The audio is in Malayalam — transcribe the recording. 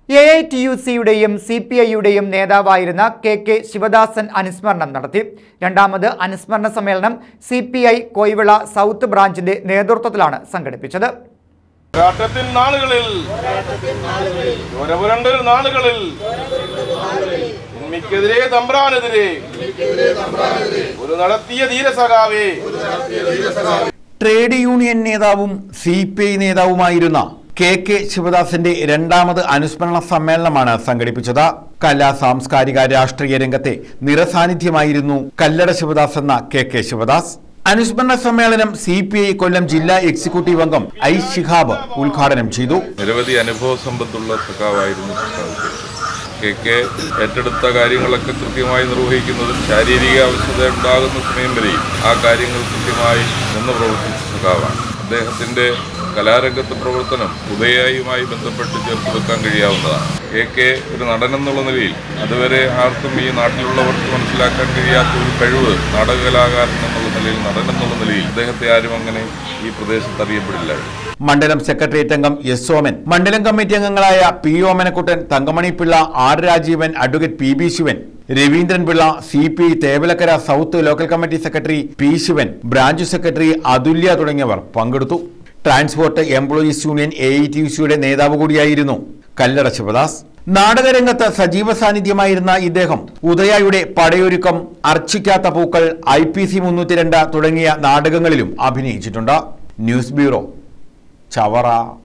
എ ഐ ടി യു സിയുടെയും സി പി ഐയുടെയും നേതാവായിരുന്ന കെ കെ ശിവദാസൻ അനുസ്മരണം നടത്തി രണ്ടാമത് അനുസ്മരണ സമ്മേളനം C P I Koyivila south ബ്രാഞ്ചിന്റെ നേതൃത്വത്തിലാണ് സംഘടിപ്പിച്ചത് പോരാട്ടത്തിൻ നാളുകളിൽ ചോരപുരണ്ടൊരു നാളുകളിൽ ഉണ്മിക്കെതിരെ തമ്പ്രാനെതിരെ ഒരു നടത്തിയ ധീരസഖാവേ ട്രേഡ് യൂണിയൻ നേതാവും സി പി ഐ നേതാവുമായിരുന്ന കെ കെ ശിവദാസന്റെ രണ്ടാമത് അനുസ്മരണ സമ്മേളനമാണ് സംഘടിപ്പിച്ചത് കലാ സാംസ്കാരിക രാഷ്ട്രീയ രംഗത്തെ നിറസാന്നിധ്യമായിരുന്നു കല്ലട ശിവദാസ് എന്ന കെ കെ ശിവദാസ് അനുസ്മരണ സമ്മേളനം സി പി ഐ കൊല്ലം ജില്ലാ എക്സിക്യൂട്ടീവ് അംഗം ഐ ശിഹാബ് ഉദ്ഘാടനം ചെയ്തു നിരവധി അനുഭവ സമ്പത്തുള്ള സഖാവായിരുന്നു സഖാവ് കെ കെ ഏറ്റെടുത്ത കാര്യങ്ങളൊക്കെ കൃത്യമായി നിർവഹിക്കുന്നതും ശാരീരിക അവശത ഉണ്ടാകുന്ന സമയം വരെയും ആ കാര്യങ്ങൾ കൃത്യമായി നിന്ന് പ്രവർത്തിച്ച സഖാവാണ് അദ്ദേഹത്തിന്റെ കലാരംഗത്തെ പ്രവർത്തനം ഉദയായുമായി ബന്ധപ്പെട്ട് ചേർത്ത് വെക്കാൻ കഴിയാവുന്നതാണ് കെ കെ ഒരു നടൻ എന്നുള്ള നിലയിൽ അതുവരെ ആർക്കും ഈ നാട്ടിലുള്ളവർക്ക് മനസ്സിലാക്കാൻ കഴിയാത്ത ഒരു കഴിവ് നാടകകലാകാരൻ എന്നുള്ള നിലയിൽ നടൻ എന്നുള്ള നിലയിൽ അദ്ദേഹത്തെ ആരും അങ്ങനെ ഈ പ്രദേശത്ത് അറിയപ്പെടില്ലായിരുന്നു മണ്ഡലം സെക്രട്ടേറിയറ്റ് അംഗം എസ് സോമൻ മണ്ഡലം കമ്മിറ്റി അംഗങ്ങളായ P Omanakuttan Thankamani Pillai R Rajeevan advocate P B Sivan Raveendran Pillai C P I Thevalakkara south local committee secretary P Sivan branch secretary Athulya തുടങ്ങിയവർ പങ്കെടുത്തു transport employees union A I T സിയുടെ നേതാവ് കൂടിയായിരുന്നു കല്ലട ശിവദാസ് നാടകരംഗത്ത് സജീവ സാന്നിധ്യമായിരുന്ന ഇദ്ദേഹം ഉദയയുടെ പടയൊരുക്കം അർച്ചിക്കാത്ത പൂക്കൾ ഐ പി സി മുന്നൂറ്റി രണ്ട് തുടങ്ങിയ നാടകങ്ങളിലും അഭിനയിച്ചിട്ടുണ്ട് ന്യൂസ് ബ്യൂറോ ചവറ